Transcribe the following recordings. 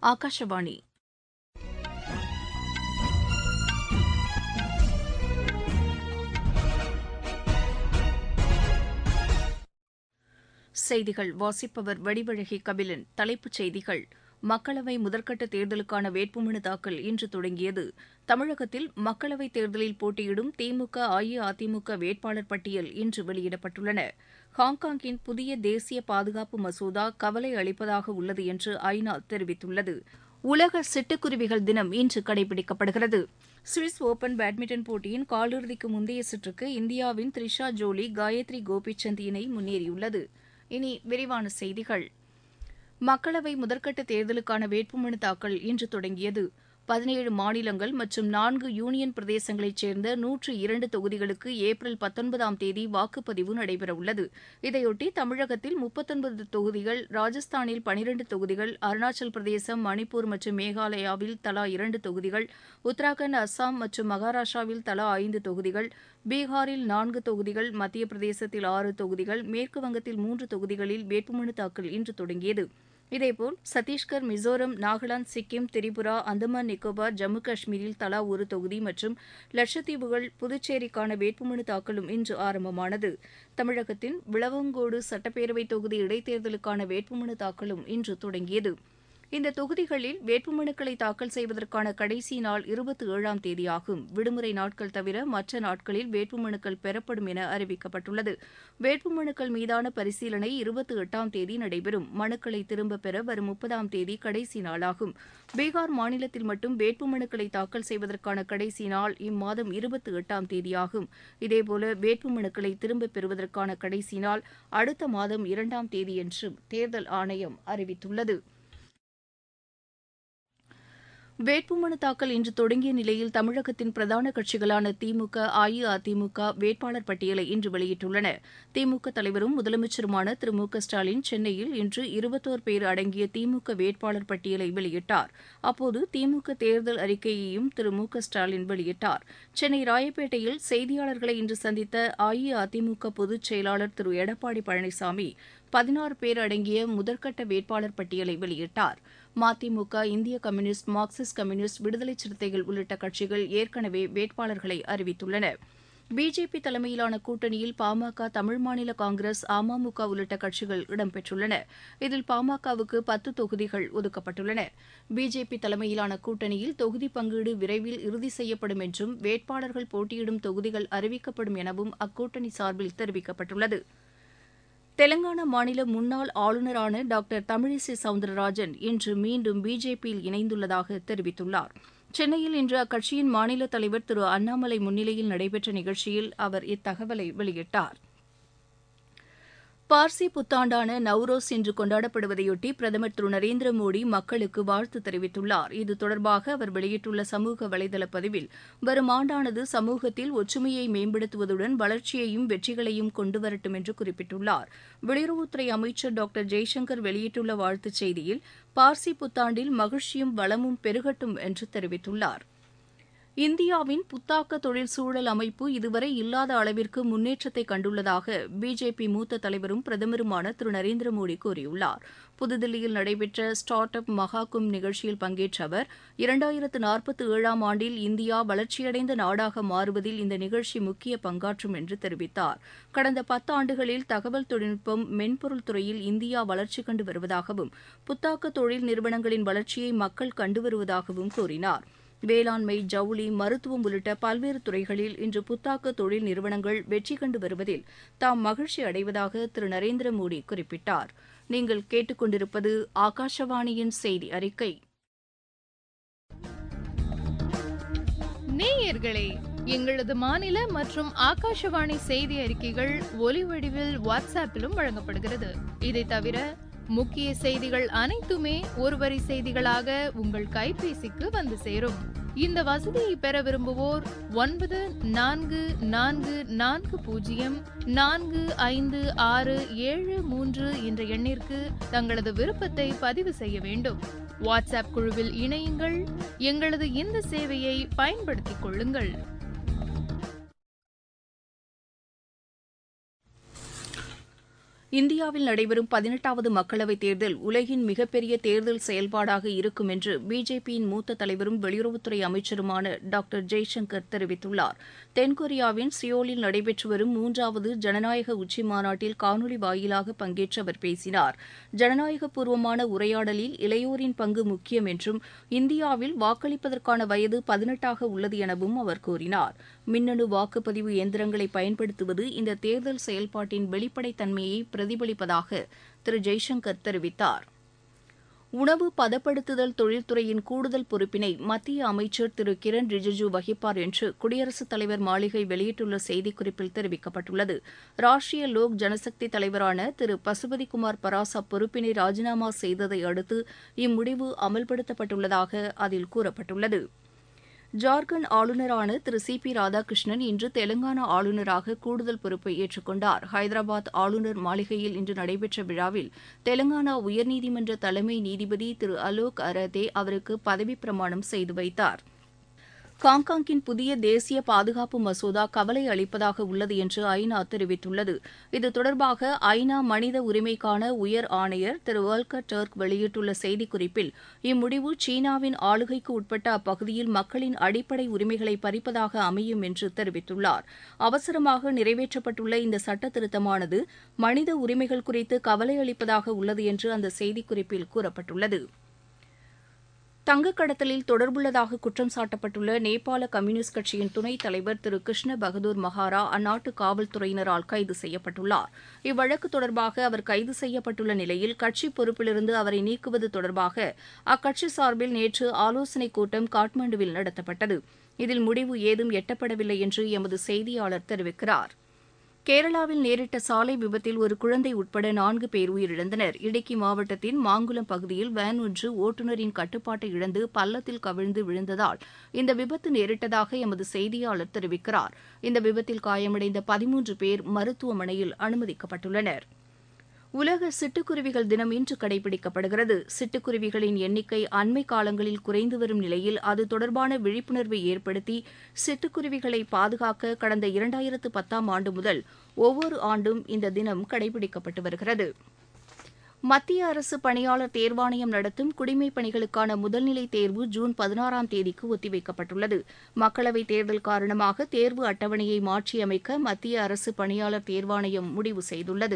ஆகாஷவாணி செய்திகள் வாசிப்பவர் வடிவழகி கபிலன் தலைப்புச் செய்திகள் மக்களவை முதற்கட்ட தேர்தலுக்கான வேட்புமனு தாக்கல் இன்று தொடங்கியது தமிழகத்தில் மக்களவைத் தேர்தலில் போட்டியிடும் திமுக அஇஅதிமுக வேட்பாளர் பட்டியல் இன்று வெளியிடப்பட்டுள்ளன ஹாங்காங்கின் புதிய தேசிய பாதுகாப்பு மசோதா கவலை அளிப்பதாக உள்ளது என்று ஐநா தெரிவித்துள்ளது உலக சிட்டுக்குருவிகள் தினம் இன்று கடைபிடிக்கப்படுகிறது சுவிஸ் ஒபன் பேட்மிண்டன் போட்டியின் காலிறுதிக்கு முந்தைய சுற்றுக்கு இந்தியாவின் த்ரிஷா ஜோலி காயத்ரி கோபிசந்த் இணை முன்னேறியுள்ளது இனி விரிவான செய்திகள் மக்களவை முதற்கட்ட தேர்தலுக்கான வேட்புமனு தாக்கல் இன்று தொடங்கியது பதினேழு மாநிலங்கள் மற்றும் நான்கு யூனியன் பிரதேசங்களைச் சேர்ந்த நூற்று இரண்டு தொகுதிகளுக்கு ஏப்ரல் பத்தொன்பதாம் தேதி வாக்குப்பதிவு நடைபெறவுள்ளது இதையொட்டி தமிழகத்தில் முப்பத்தொன்பது தொகுதிகள் ராஜஸ்தானில் பனிரண்டு தொகுதிகள் அருணாச்சல் பிரதேசம் மணிப்பூர் மற்றும் மேகாலயாவில் தலா இரண்டு தொகுதிகள் உத்தராகண்ட் அஸ்ஸாம் மற்றும் மகாராஷ்டிராவில் தலா ஐந்து தொகுதிகள் பீகாரில் நான்கு தொகுதிகள் மத்திய பிரதேசத்தில் ஆறு தொகுதிகள் மேற்குவங்கத்தில் மூன்று தொகுதிகளில் வேட்புமனு தாக்கல் இன்று தொடங்கியது இதேபோல் சத்தீஸ்கர் மிசோரம் நாகாலாந்து சிக்கிம் திரிபுரா அந்தமான் நிக்கோபார் ஜம்மு காஷ்மீரில் தலா ஒரு தொகுதி மற்றும் லட்சத்தீவுகள் புதுச்சேரிக்கான வேட்புமனு தாக்கலும் இன்று ஆரம்பமானது தமிழகத்தின் விளவங்கோடு சட்டப்பேரவைத் தொகுதி இடைத்தேர்தலுக்கான வேட்புமனு தாக்கலும் இன்று தொடங்கியது இந்த தொகுதிகளில் வேட்புமனுக்களை தாக்கல் செய்வதற்கான கடைசி நாள் இருபத்தி ஏழாம் தேதியாகும் விடுமுறை நாட்கள் தவிர மற்ற நாட்களில் வேட்புமனுக்கள் பெறப்படும் என அறிவிக்கப்பட்டுள்ளது வேட்புமனுக்கள் மீதான பரிசீலனை இருபத்தி எட்டாம் தேதி நடைபெறும் மனுக்களை திரும்பப் பெற வரும் முப்பதாம் தேதி கடைசி நாளாகும் பீகார் மாநிலத்தில் மட்டும் வேட்புமனுக்களை தாக்கல் செய்வதற்கான கடைசி நாள் இம்மாதம் இருபத்தி எட்டாம் தேதியாகும் இதேபோல வேட்புமனுக்களை திரும்பப் பெறுவதற்கான கடைசி நாள் அடுத்த மாதம் இரண்டாம் தேதி என்றும் தேர்தல் ஆணையம் அறிவித்துள்ளது வேட்புமனு தாக்கல் இன்று தொடங்கிய நிலையில் தமிழகத்தின் பிரதான கட்சிகளான திமுக அஇஅதிமுக வேட்பாளர் பட்டியலை இன்று வெளியிட்டுள்ளன திமுக தலைவரும் முதலமைச்சருமான திரு மு க ஸ்டாலின் சென்னையில் இன்று இருபத்தோரு பேர் அடங்கிய திமுக வேட்பாளர் பட்டியலை வெளியிட்டார் அப்போது திமுக தேர்தல் அறிக்கையையும் திரு மு க ஸ்டாலின் வெளியிட்டார் சென்னை ராயப்பேட்டையில் செய்தியாளர்களை இன்று சந்தித்த அஇஅதிமுக பொதுச் செயலாளர் திரு எடப்பாடி பழனிசாமி பதினாறு பேர் அடங்கிய முதற்கட்ட வேட்பாளர் பட்டியலை வெளியிட்டார் மதிமுக இந்திய கம்யூனிஸ்ட் மார்க்சிஸ்ட் கம்யூனிஸ்ட் விடுதலை சிறுத்தைகள் உள்ளிட்ட கட்சிகள் ஏற்கனவே வேட்பாளர்களை அறிவித்துள்ளன பிஜேபி தலைமையிலான கூட்டணியில் பாமக தமிழ் மாநில காங்கிரஸ் அமமுக உள்ளிட்ட கட்சிகள் இடம்பெற்றுள்ளன இதில் பாமகவுக்கு பத்து தொகுதிகள் ஒதுக்கப்பட்டுள்ளன பிஜேபி தலைமையிலான கூட்டணியில் தொகுதி பங்கீடு விரைவில் இறுதி செய்யப்படும் என்றும் வேட்பாளர்கள் போட்டியிடும் தொகுதிகள் அறிவிக்கப்படும் எனவும் அக்கூட்டணி சார்பில் தெரிவிக்கப்பட்டுள்ளது தெலங்கானா மாநில முன்னாள் ஆளுநரான டாக்டர் தமிழிசை சவுந்தரராஜன் இன்று மீண்டும் பிஜேபியில் இணைந்துள்ளதாக தெரிவித்துள்ளார் சென்னையில் இன்று அக்கட்சியின் மாநில தலைவர் திரு அண்ணாமலை முன்னிலையில் நடைபெற்ற நிகழ்ச்சியில் அவர் இத்தகவலை வெளியிட்டார் பார்சி புத்தாண்டான நவ்ரோஸ் இன்று கொண்டாடப்படுவதையொட்டி பிரதமர் திரு நரேந்திர மோடி மக்களுக்கு வாழ்த்து தெரிவித்துள்ளார் இது தொடர்பாக அவர் வெளியிட்டுள்ள சமூக வலைதள பதிவில் வரும் ஆண்டானது சமூகத்தில் ஒற்றுமையை மேம்படுத்துவதுடன் வளர்ச்சியையும் வெற்றிகளையும் கொண்டுவரட்டும் என்று குறிப்பிட்டுள்ளார் வெளியுறவுத்துறை அமைச்சர் டாக்டர் ஜெய்சங்கர் வெளியிட்டுள்ள வாழ்த்துச் செய்தியில் பார்சி புத்தாண்டில் மகிழ்ச்சியும் வளமும் பெருகட்டும் என்று தெரிவித்துள்ளார் இந்தியாவின் புத்தாக்க தொழில் சூழல் அமைப்பு இதுவரை இல்லாத அளவிற்கு முன்னேற்றத்தை கண்டுள்ளதாக பிஜேபி மூத்த தலைவரும் பிரதமருமான திரு நரேந்திர மோடி கூறியுள்ளார் புதுதில்லியில் நடைபெற்ற ஸ்டார்ட் அப் மகாகும்ப் நிகழ்ச்சியில் பங்கேற்ற அவர் இரண்டாயிரத்து நாற்பத்தி ஏழாம் ஆண்டில் இந்தியா வளர்ச்சியடைந்த நாடாக மாறுவதில் இந்த நிகழ்ச்சி முக்கிய பங்காற்றும் என்று தெரிவித்தார் கடந்த பத்தாண்டுகளில் தகவல் தொழில்நுட்பம் மென்பொருள் துறையில் இந்தியா வளர்ச்சி கண்டு வருவதாகவும் புத்தாக்க தொழில் நிறுவனங்களின் வளர்ச்சியை மக்கள் கண்டு வருவதாகவும் கூறினார் வேளாண்மை ஜவுளி மருத்துவம் உள்ளிட்ட பல்வேறு துறைகளில் இன்று புத்தாக்க தொழில் நிறுவனங்கள் வெற்றி கண்டு வருவதில் தாம் மகிழ்ச்சி அடைவதாக திரு நரேந்திர மோடி குறிப்பிட்டார் நீங்கள் கேட்டுக்கொண்டிருப்பது ஆகாஷவாணியின் செய்தி அறிக்கை நேயர்களே எங்களது மாநில மற்றும் ஆகாஷவாணி செய்தி அறிக்கைகள் ஒலி வடிவில் வாட்ஸ்அப்பிலும் வழங்கப்படுகிறது இதை தவிர முக்கிய செய்திகள் அனைத்துமே ஒருவரி செய்திகளாக உங்கள் கைபேசிக்கு வந்து சேரும் இந்த வசதியை பெற விரும்புவோர் ஒன்பது நான்கு நான்கு நான்கு பூஜ்ஜியம் நான்கு ஐந்து ஆறு ஏழு மூன்று என்ற எண்ணிற்கு தங்களது விருப்பத்தை பதிவு செய்ய வேண்டும் வாட்ஸ்அப் குழுவில் இணையுங்கள் எங்களது இந்த சேவையை பயன்படுத்திக் கொள்ளுங்கள் இந்தியாவில் நடைபெறும் பதினெட்டாவது மக்களவைத் தேர்தல் உலகின் மிகப்பெரிய தேர்தல் செயல்பாடாக இருக்கும் என்று பிஜேபியின் மூத்த தலைவரும் வெளியுறவுத்துறை அமைச்சருமான டாக்டர் ஜெய்சங்கர் தெரிவித்துள்ளார் தென்கொரியாவின் சியோலில் நடைபெற்று வரும் மூன்றாவது ஜனநாயக உச்சி மாநாட்டில் காணொலி வாயிலாக பங்கேற்று அவர் பேசினார் ஜனநாயகபூர்வமான உரையாடலில் இளையோரின் பங்கு முக்கியம் என்றும் இந்தியாவில் வாக்களிப்பதற்கான வயது பதினெட்டாக உள்ளது எனவும் அவர் கூறினார் மின்னணு வாக்குப்பதிவு இயந்திரங்களை பயன்படுத்துவது இந்த தேர்தல் செயல்பாட்டின் வெளிப்படைத்தன்மையை பிரதிபலிப்பதாக திரு ஜெய்சங்கர் தெரிவித்தார் உணவு பதப்படுத்துதல் தொழில்துறையின் கூடுதல் பொறுப்பினை மத்திய அமைச்சர் திரு கிரண் ரிஜிஜு வகிப்பார் என்று குடியரசுத் தலைவர் மாளிகை வெளியிட்டுள்ள செய்திக்குறிப்பில் தெரிவிக்கப்பட்டுள்ளது ராஷ்டிரிய லோக் ஜனசக்தி தலைவரான திரு பசுபதிகுமார் பராஸ் அப்பொறுப்பினை ராஜினாமா செய்ததை அடுத்து இம்முடிவு அமல்படுத்தப்பட்டுள்ளதாக அதில் கூறப்பட்டுள்ளது ஜார்க்கண்ட் ஆளுநரான திரு சி பி ராதாகிருஷ்ணன் இன்று தெலங்கானா ஆளுநராக கூடுதல் பொறுப்பை ஏற்றுக்கொண்டார் ஹைதராபாத் ஆளுநர் மாளிகையில் இன்று நடைபெற்ற விழாவில் தெலங்கானா உயர்நீதிமன்ற தலைமை நீதிபதி திரு அலோக் அரதே அவருக்கு பதவிப் பிரமாணம் செய்து வைத்தார் ஹாங்காங்கின் புதிய தேசிய பாதுகாப்பு மசோதா கவலை அளிப்பதாக உள்ளது என்று ஐநா தெரிவித்துள்ளது இது தொடர்பாக ஐநா மனித உரிமைக்கான உயர் ஆணையர் திரு வல்கர் டர்க் வெளியிட்டுள்ள செய்திக்குறிப்பில் இம்முடிவு சீனாவின் ஆளுகைக்கு உட்பட்ட அப்பகுதியில் மக்களின் அடிப்படை உரிமைகளை பறிப்பதாக அமையும் என்று தெரிவித்துள்ளார் அவசரமாக நிறைவேற்றப்பட்டுள்ள இந்த சட்ட திருத்தமானது மனித உரிமைகள் குறித்து கவலை அளிப்பதாக உள்ளது என்று அந்த செய்திக்குறிப்பில் கூறப்பட்டுள்ளது தங்கக் கடத்தலில் தொடர்புள்ளதாக குற்றம் சாட்டப்பட்டுள்ள நேபாள கம்யூனிஸ்ட் கட்சியின் துணைத் தலைவர் திரு கிருஷ்ண பகதூர் மகாரா அந்நாட்டு காவல்துறையினரால் கைது செய்யப்பட்டுள்ளார் இவ்வழக்கு தொடர்பாக அவர் கைது செய்யப்பட்டுள்ள நிலையில் கட்சி பொறுப்பிலிருந்து அவரை நீக்குவது தொடர்பாக அக்கட்சி சார்பில் நேற்று ஆலோசனைக் கூட்டம் காட்மாண்டுவில் நடத்தப்பட்டது இதில் முடிவு ஏதும் எட்டப்படவில்லை என்று எமது செய்தியாளர் தெரிவிக்கிறார் கேரளாவில் நேரிட்ட சாலை விபத்தில் ஒரு குழந்தை உட்பட நான்கு பேர் உயிரிழந்தனர் இடுக்கி மாவட்டத்தின் மாங்குளம் பகுதியில் வேன் ஒன்று ஓட்டுநரின் கட்டுப்பாட்டை இழந்து பள்ளத்தில் கவிழ்ந்து விழுந்ததால் இந்த விபத்து நேரிட்டதாக எமது செய்தியாளர் தெரிவிக்கிறார் இந்த விபத்தில் காயமடைந்த பதிமூன்று பேர் மருத்துவமனையில் அனுமதிக்கப்பட்டுள்ளனர் உலக சிட்டுக்குருவிகள் தினம் இன்று கடைபிடிக்கப்படுகிறது சிட்டுக்குருவிகளின் எண்ணிக்கை அண்மை காலங்களில் குறைந்து வரும் நிலையில் அது தொடர்பான விழிப்புணர்வை ஏற்படுத்தி சிட்டுக்குருவிகளை பாதுகாக்க கடந்த இரண்டாயிரத்து பத்தாம் ஆண்டு முதல் ஒவ்வொரு ஆண்டும் இந்த தினம் கடைபிடிக்கப்பட்டு வருகிறது மத்திய அரசு பணியாளர் தேர்வாணையம் நடத்தும் குடிமைப் பணிகளுக்கான முதல்நிலை தேர்வு ஜூன் பதினாறாம் தேதிக்கு ஒத்திவைக்கப்பட்டுள்ளது மக்களவைத் தேர்தல் காரணமாக தேர்வு அட்டவணையை மாற்றியமைக்க மத்திய அரசு பணியாளர் தேர்வாணையம் முடிவு செய்துள்ளது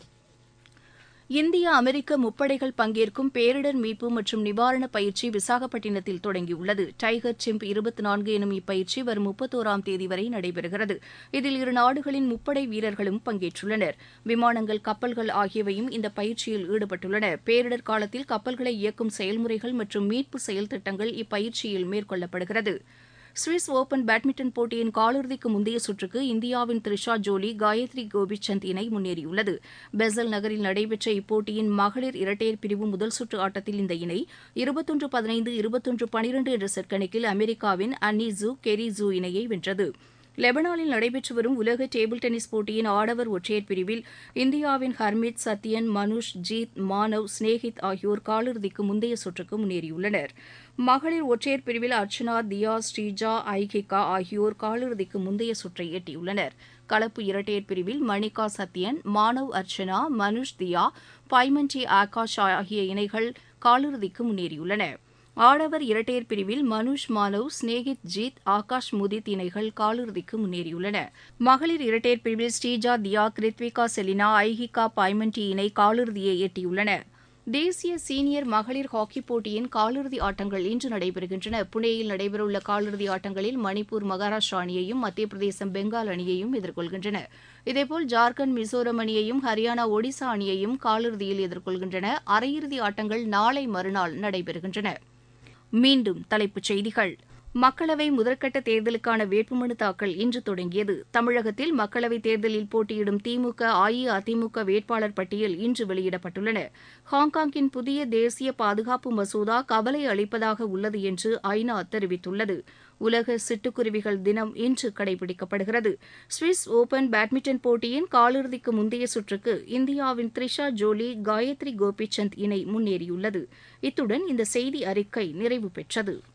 இந்திய அமெரிக்க முப்படைகள் பங்கேற்கும் பேரிடர் மீட்பு மற்றும் நிவாரண பயிற்சி விசாகப்பட்டினத்தில் தொடங்கியுள்ளது டைகர் சிம்ப் இருபத்தி நான்கு எனும் இப்பயிற்சி வரும் முப்பத்தோராம் தேதி வரை நடைபெறுகிறது இதில் இரு நாடுகளின் முப்படை வீரர்களும் பங்கேற்றுள்ளனர் விமானங்கள் கப்பல்கள் ஆகியவையும் இந்த பயிற்சியில் ஈடுபட்டுள்ளன பேரிடர் காலத்தில் கப்பல்களை இயக்கும் செயல்முறைகள் மற்றும் மீட்பு செயல் திட்டங்கள் இப்பயிற்சியில் மேற்கொள்ளப்படுகிறது சுவிஸ் ஓபன் பேட்மிண்டன் போட்டியின் காலிறுதிக்கு முந்தைய சுற்றுக்கு இந்தியாவின் த்ரிஷா ஜோலி காயத்ரி கோபிச்சந்த் இணை முன்னேறியுள்ளது பெசல் நகரில் நடைபெற்ற இப்போட்டியின் மகளிர் இரட்டையர் பிரிவு முதல் சுற்று ஆட்டத்தில் இந்த இணை இருபத்தொன்று பதினைந்து இருபத்தொன்று பனிரெண்டு என்ற செட் கணக்கில் அமெரிக்காவின் அன்னி ஜூ கெரி ஜூ இணையை வென்றது லெபனானில் நடைபெற்று வரும் உலக டேபிள் டென்னிஸ் போட்டியின் ஆடவர் ஒற்றையர் பிரிவில் இந்தியாவின் ஹர்மித் சத்யன் மனுஷ் ஜீத் மானவ் ஸ்னேஹித் ஆகியோர் காலிறுதிக்கு முந்தைய சுற்றுக்கு முன்னேறியுள்ளனர் மகளிர் ஒற்றையர் பிரிவில் அர்ச்சனா தியா ஸ்ரீஜா ஐகிகா ஆகியோர் காலிறுதிக்கு முந்தைய சுற்றை எட்டியுள்ளனர் கலப்பு இரட்டையர் பிரிவில் மணிகா சத்யன் மானவ் அர்ச்சனா மனுஷ் தியா பைமன்டி ஆகாஷ் ஆகிய இணைகள் காலிறுதிக்கு முன்னேறியுள்ளன ஆடவர் இரட்டையர் பிரிவில் மனுஷ் மானவ் ஸ்னேகித் ஜீத் ஆகாஷ் முதித் இணைகள் காலிறுதிக்கு முன்னேறியுள்ளன மகளிர் இரட்டையர் பிரிவில் ஸ்ரீஜா தியா கிருத்விகா செலினா ஐஹிகா பைமன்டி இணை காலிறுதியை எட்டியுள்ளன தேசிய சீனியர் மகளிர் ஹாக்கி போட்டியின் காலிறுதி ஆட்டங்கள் இன்று நடைபெறுகின்றன புனேயில் நடைபெறவுள்ள காலிறுதி ஆட்டங்களில் மணிப்பூர் மகாராஷ்டிரா அணியையும் மத்திய பிரதேசம் பெங்கால் அணியையும் எதிர்கொள்கின்றன இதேபோல் ஜார்க்கண்ட் மிசோரம் அணியையும் ஹரியானா ஒடிசா அணியையும் காலிறுதியில் எதிர்கொள்கின்றன அரையிறுதி ஆட்டங்கள் நாளை மறுநாள் நடைபெறுகின்றன மீண்டும் தலைப்புச் செய்திகள் மக்களவை முதற்கட்ட தேர்தலுக்கான வேட்புமனு தாக்கல் இன்று தொடங்கியது தமிழகத்தில் மக்களவைத் தேர்தலில் போட்டியிடும் திமுக அஇஅதிமுக வேட்பாளர் பட்டியல் இன்று வெளியிடப்பட்டுள்ளன ஹாங்காங்கின் புதிய தேசிய பாதுகாப்பு மசோதா கவலை அளிப்பதாக உள்ளது என்று ஐநா தெரிவித்துள்ளது உலக சிட்டுக்குருவிகள் தினம் இன்று கடைபிடிக்கப்படுகிறது சுவிஸ் ஓபன் பேட்மிண்டன் போட்டியின் காலிறுதிக்கு முந்தைய சுற்றுக்கு இந்தியாவின் த்ரிஷா ஜோலி காயத்ரி கோபிசந்த் இணை முன்னேறியுள்ளது இத்துடன் இந்த செய்தி அறிக்கை நிறைவு பெற்றது